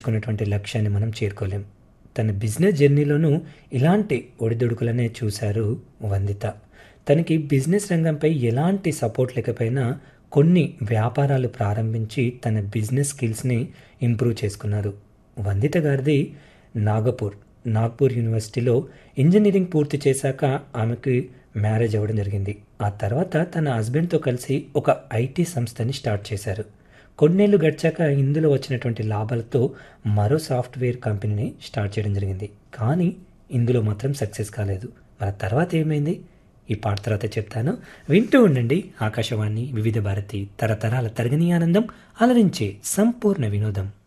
ఎంచుకున్నటువంటి లక్ష్యాన్ని మనం చేరుకోలేం తన బిజినెస్ జర్నీలోనూ ఇలాంటి ఒడిదుడుకులనే చూశారు వందిత తనకి బిజినెస్ రంగంపై ఎలాంటి సపోర్ట్ లేకపోయినా కొన్ని వ్యాపారాలు ప్రారంభించి తన బిజినెస్ స్కిల్స్ని ఇంప్రూవ్ చేసుకున్నారు వందిత గారిది నాగపూర్ నాగ్పూర్ యూనివర్సిటీలో ఇంజనీరింగ్ పూర్తి చేశాక ఆమెకి మ్యారేజ్ అవ్వడం జరిగింది ఆ తర్వాత తన హస్బెండ్తో కలిసి ఒక ఐటీ సంస్థని స్టార్ట్ చేశారు కొన్నేళ్ళు గడిచాక ఇందులో వచ్చినటువంటి లాభాలతో మరో సాఫ్ట్వేర్ కంపెనీని స్టార్ట్ చేయడం జరిగింది కానీ ఇందులో మాత్రం సక్సెస్ కాలేదు మరి తర్వాత ఏమైంది ఈ పాట తర్వాత చెప్తాను వింటూ ఉండండి ఆకాశవాణి వివిధ భారతి తరతరాల తరగని ఆనందం అలరించే సంపూర్ణ వినోదం